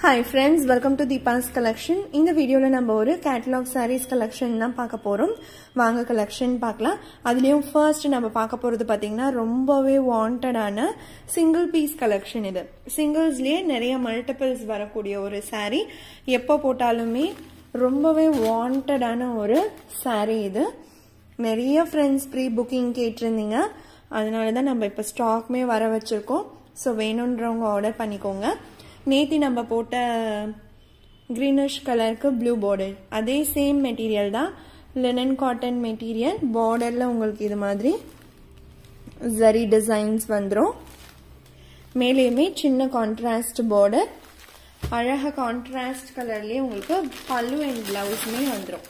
hi friends welcome to Deepa's collection இந்த வீடியோவில் நம்ம ஒரு கேட்டலாக் சாரீஸ் கலெக்ஷன் தான் பார்க்க போகிறோம் வாங்க கலெக்ஷன் பார்க்கலாம் அதுலேயும் ஃபர்ஸ்ட் நம்ம பார்க்க போகிறது பார்த்தீங்கன்னா ரொம்பவே வாண்டடான சிங்கிள் பீஸ் கலெக்ஷன் இது சிங்கிள்ஸ்லேயே நிறைய மல்டிபிள்ஸ் வரக்கூடிய ஒரு saree எப்போ போட்டாலுமே ரொம்பவே வாண்டடான ஒரு saree இது நிறைய ஃப்ரெண்ட்ஸ் ப்ரீ புக்கிங் கேட்டிருந்தீங்க அதனால தான் நம்ம இப்போ ஸ்டாக்மே வர வச்சுருக்கோம் ஸோ வேணுன்றவங்க ஆர்டர் பண்ணிக்கோங்க நேத்தி நம்ம போட்ட க்ரீனிஷ் கலருக்கு ப்ளூ பார்டர் அதே சேம் மெட்டீரியல் தான் லினன் காட்டன் மெட்டீரியல் பார்டரில் உங்களுக்கு இது மாதிரி ஜரி டிசைன்ஸ் வந்துடும் மேலேயுமே சின்ன கான்ட்ராஸ்ட் பார்டர் அழகாக கான்ட்ராஸ்ட் கலர்லேயே உங்களுக்கு பல்லு அண்ட் ப்ளவுஸுமே வந்துடும்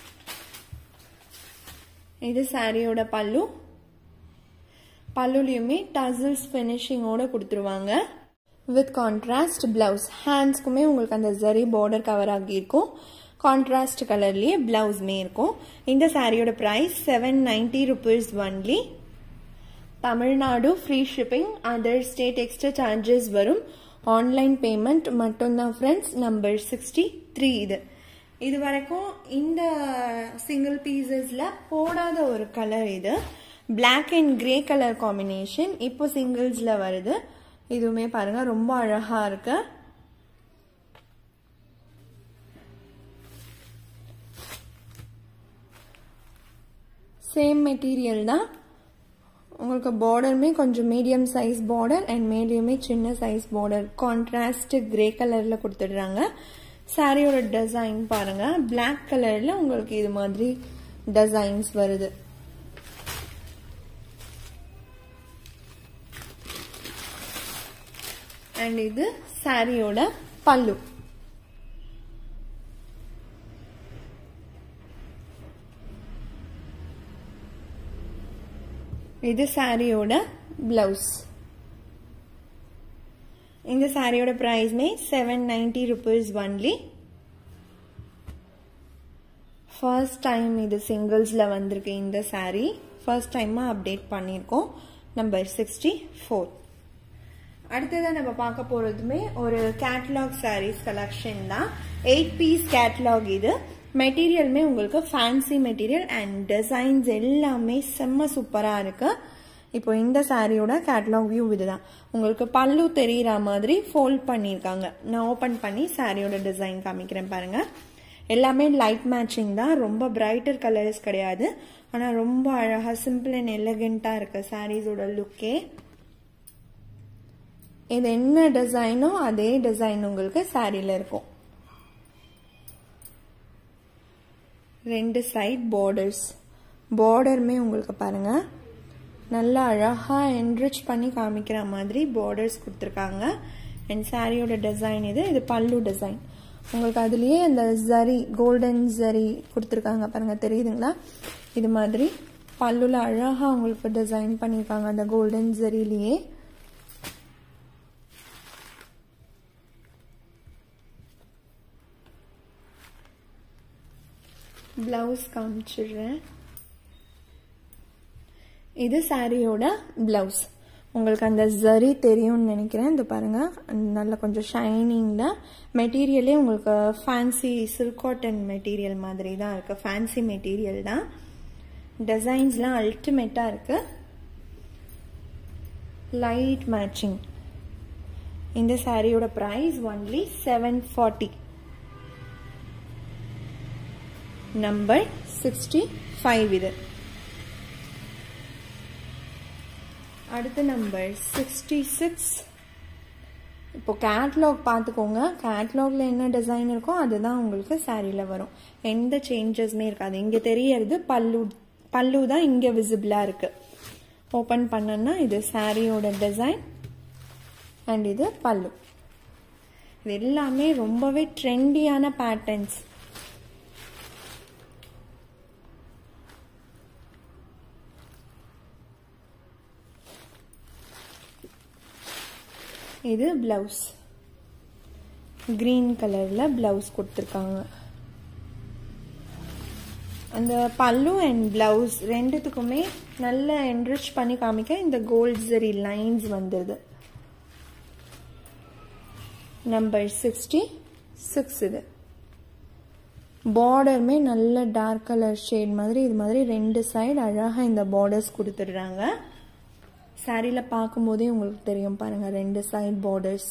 இது சாரியோட பல்லு பல்லுலையுமே டசில்ஸ் ஃபினிஷிங்கோட கொடுத்துருவாங்க வித் கான்ட்ராஸ்ட் பிளவுஸ் ஹேண்ட்ஸ்க்குமே உங்களுக்கு அந்த ஜரி பார்டர் கவர் ஆகியிருக்கும் கான்ட்ராஸ்ட் கலர்லேயே பிளவுஸ்மே இருக்கும் இந்த சாரியோட price seven ninety rupees only Tamil Nadu free shipping other state extra charges வரும் ஆன்லைன் பேமெண்ட் மட்டும்தான் ஃப்ரெண்ட்ஸ் நம்பர் சிக்ஸ்டி த்ரீ இது இது வரைக்கும் இந்த சிங்கிள் பீசஸில் போடாத ஒரு கலர் இது black and grey colour combination இப்போ சிங்கிள்ஸில் வருது இதுவுமே பாருங்க ரொம்ப அழகா இருக்கு சேம் மெட்டீரியல் தான் உங்களுக்கு பார்டருமே கொஞ்சம் மீடியம் சைஸ் பார்டர் அண்ட் மேலேயுமே சின்ன சைஸ் பார்டர் கான்ட்ராஸ்ட் கிரே கலரில் கொடுத்துடுறாங்க சாரியோட டிசைன் பாருங்க பிளாக் கலரில் உங்களுக்கு இது மாதிரி டிசைன்ஸ் வருது அண்ட் இது சாரியோட பல்லு இது சாரியோட பிளவுஸ் இந்த சாரியோட ப்ரைஸ்மே seven ninety rupees only first time இது சிங்கிள்ஸில் வந்திருக்கு இந்த சாரீ ஃபர்ஸ்ட் டைமாக அப்டேட் பண்ணியிருக்கோம் நம்பர் சிக்ஸ்டி ஃபோர் அடுத்ததான் நம்ம பார்க்க போறதுமே ஒரு கேட்லாக் சாரீஸ் கலெக்ஷன் தான் எயிட் பீஸ் கேட்லாக் இது மெட்டீரியலுமே உங்களுக்கு ஃபேன்சி மெட்டீரியல் அண்ட் டிசைன்ஸ் எல்லாமே செம்ம சூப்பராக இருக்கு இப்போ இந்த சாரியோட கேட்லாக் வியூ இதுதான் உங்களுக்கு பல்லு தெரிகிற மாதிரி ஃபோல்ட் பண்ணியிருக்காங்க நான் ஓப்பன் பண்ணி சாரியோட டிசைன் காமிக்கிறேன் பாருங்க எல்லாமே லைட் மேட்சிங் தான் ரொம்ப பிரைட்டர் கலர்ஸ் கிடையாது ஆனால் ரொம்ப அழகாக சிம்பிள் அண்ட் எலகெண்ட்டாக இருக்கு சாரீஸோட லுக்கே இது என்ன டிசைனோ அதே டிசைன் உங்களுக்கு சாரியில் இருக்கும் ரெண்டு சைட் பார்டர்ஸ் பார்டருமே உங்களுக்கு பாருங்க நல்லா அழகாக என்ரிச் பண்ணி காமிக்கிற மாதிரி பார்டர்ஸ் கொடுத்துருக்காங்க அண்ட் சாரியோட டிசைன் இது இது பல்லு டிசைன் உங்களுக்கு அதுலேயே அந்த ஜரி கோல்டன் ஜரி கொடுத்துருக்காங்க பாருங்க தெரியுதுங்களா இது மாதிரி பல்லுல அழகாக உங்களுக்கு டிசைன் பண்ணியிருக்காங்க அந்த கோல்டன் ஜரிலேயே பிளவுஸ் காமிச்சிடுறேன் இது சாரியோட பிளவுஸ் உங்களுக்கு அந்த ஜரி தெரியும்னு நினைக்கிறேன் இந்த பாருங்க நல்ல கொஞ்சம் ஷைனிங்கில் மெட்டீரியலே உங்களுக்கு ஃபேன்சி சில்க் காட்டன் மெட்டீரியல் மாதிரி தான் இருக்கு ஃபேன்சி மெட்டீரியல் தான் டிசைன்ஸ்லாம் அல்டிமேட்டாக இருக்கு லைட் மேட்சிங் இந்த சாரியோட price only seven forty number sixty five இது அடுத்த நம்பர் சிக்ஸ்டி சிக்ஸ் இப்போ கேட்லாக் பார்த்துக்கோங்க கேட்லாகில் என்ன டிசைன் இருக்கோ அதுதான் உங்களுக்கு சாரியில் வரும் எந்த சேஞ்சஸுமே இருக்காது இங்கே தெரியறது பல்லு பல்லு தான் இங்கே விசிபிளாக இருக்குது ஓப்பன் பண்ணோன்னா இது சாரியோட டிசைன் அண்ட் இது பல்லு இது எல்லாமே ரொம்பவே ட்ரெண்டியான பேட்டர்ன்ஸ் இது பிளவுஸ் கிரீன் கலரில் பிளவுஸ் கொடுத்துருக்காங்க அந்த பல்லு அண்ட் பிளவுஸ் ரெண்டுத்துக்குமே நல்ல என்ரிச் பண்ணி காமிக்க இந்த கோல்ட் ஜெரி லைன்ஸ் வந்துடுது நம்பர் சிக்ஸ்டி சிக்ஸ் இது பார்டருமே நல்ல டார்க் கலர் ஷேட் மாதிரி இது மாதிரி ரெண்டு சைடு அழகாக இந்த பார்டர்ஸ் கொடுத்துடுறாங்க சாரியில் பார்க்கும்போதே உங்களுக்கு தெரியும் பாருங்கள் ரெண்டு சைடு பார்டர்ஸ்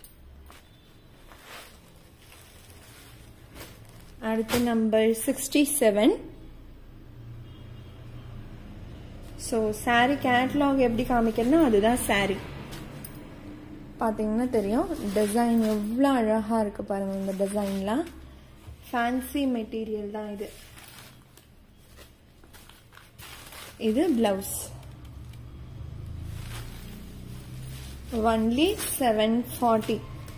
அடுத்து number sixty seven so sari catalogue எப்படி காமிக்கிறதுனா அதுதான் சாரீ பார்த்தீங்கன்னா தெரியும் டிசைன் எவ்வளோ அழகாக இருக்குது பாருங்கள் இந்த டிசைன்லாம் ஃபேன்சி மெட்டீரியல் தான் இது இது பிளவுஸ் ஒன்லி செவன் ஃபார்ட்டி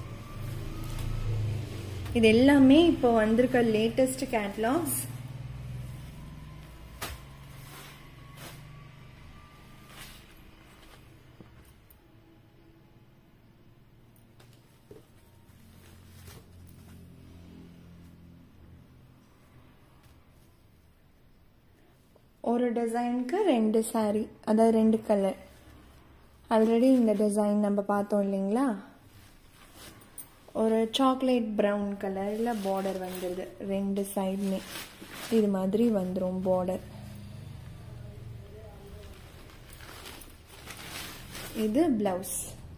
இது எல்லாமே இப்போ வந்திருக்க லேட்டஸ்ட் கேட்லாக்ஸ் ஒரு டிசைனுக்கு ரெண்டு சாரீ அதாவது ரெண்டு கலர் ஆல்ரெடி இந்த டிசைன் நம்ம பார்த்தோம் இல்லைங்களா ஒரு சாக்லேட் ப்ரௌன் கலரில் பார்டர் வந்துடுது ரெண்டு சைடுமே இது மாதிரி வந்துடும் பார்டர் இது பிளவுஸ்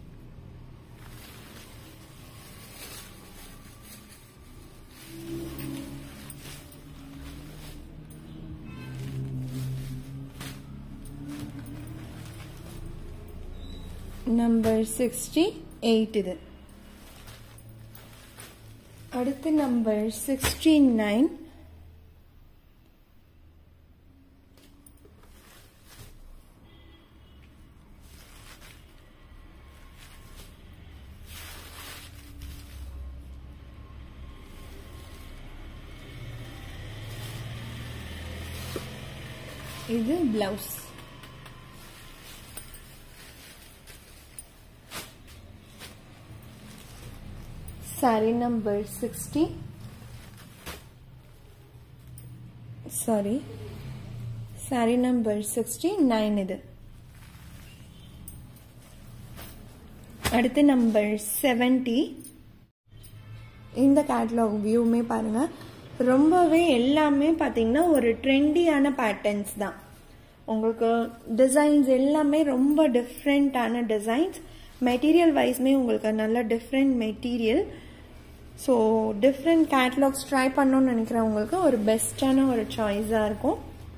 நம்பர் சிக்ஸ்டி எயிட் இது அடுத்து நம்பர் சிக்ஸ்டி நைன் இது blouse saree number 60 sorry saree number 69 இது அடுத்து நம்பர் 70 இந்த கேட்லாக் வியூமே பாருங்க ரொம்பவே எல்லாமே பார்த்தீங்கன்னா ஒரு ட்ரெண்டியான பேட்டர்ன்ஸ் தான் உங்களுக்கு டிசைன்ஸ் எல்லாமே ரொம்ப டிஃப்ரெண்ட்டான டிசைன்ஸ் மெட்டீரியல் வைஸ்மே உங்களுக்கு நல்ல different material so different catalogues try பண்ணணும்னு நினைக்கிறவங்களுக்கு ஒரு பெஸ்ட்டான ஒரு சாய்ஸாக இருக்கும்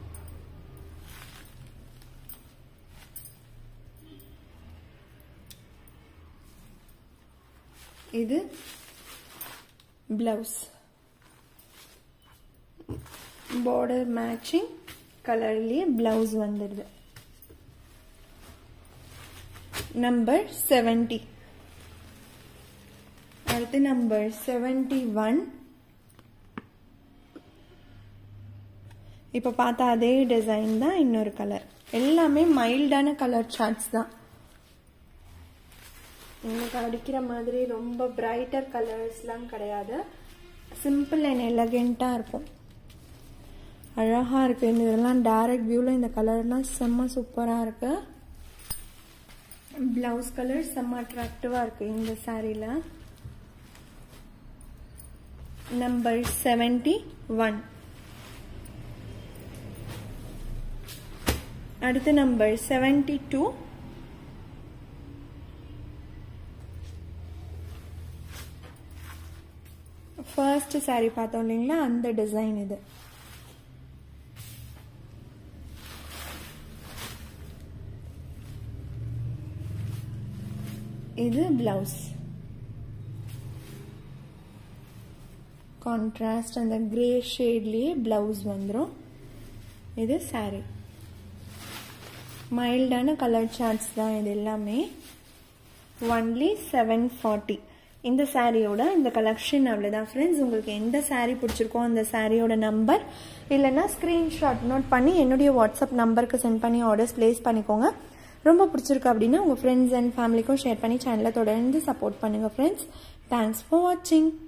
இது பிளவுஸ் பார்டர் மேட்சிங் கலர்லேயே பிளவுஸ் வந்துடுது நம்பர் செவன்டி அடுத்து நம்பர் செவன்டி ஒன் இப்போ பார்த்தா அதே டிசைன் தான் இன்னொரு கலர் எல்லாமே மைல்டான கலர் சார்ட்ஸ் தான் உங்களுக்கு அடிக்கிற மாதிரி ரொம்ப பிரைட்டர் கலர்ஸ்லாம் கிடையாது சிம்பிள் அண்ட் எலகெண்ட்டாக இருக்கும் அழகாக இருக்குது இந்த இதெல்லாம் டைரக்ட் வியூவில் இந்த கலர்லாம் செம்ம சூப்பராக இருக்குது ப்ளவுஸ் கலர் செம்ம அட்ராக்டிவாக இருக்குது இந்த சாரியில் நம்பர் செவன்டி ஒன் அடுத்து number seventy two first sari பார்த்தோம் இல்லைங்களா அந்த டிசைன் இது இது பிளவுஸ் கான்ட்ராஸ்ட் அந்த கிரே ஷேட்லேயே பிளவுஸ் வந்துடும் இது சாரி மைல்டான கலர் சார்ட்ஸ் தான் இது எல்லாமே ஒன்லி செவன் ஃபார்ட்டி இந்த சாரியோட இந்த கலெக்ஷன் அவ்வளோதான் ஃப்ரெண்ட்ஸ் உங்களுக்கு எந்த சாரீ பிடிச்சிருக்கோ அந்த சாரியோட நம்பர் இல்லைன்னா ஸ்க்ரீன்ஷாட் நோட் பண்ணி என்னுடைய வாட்ஸ்அப் நம்பருக்கு சென்ட் பண்ணி ஆர்டர்ஸ் ப்ளேஸ் பண்ணிக்கோங்க ரொம்ப பிடிச்சிருக்கு அப்படின்னா உங்கள் ஃப்ரெண்ட்ஸ் அண்ட் ஃபேமிலிக்கும் ஷேர் பண்ணி சேனலை தொடர்ந்து சப்போர்ட் பண்ணுங்கள் ஃப்ரெண்ட்ஸ் தேங்க்ஸ் ஃபார் வாட்சிங்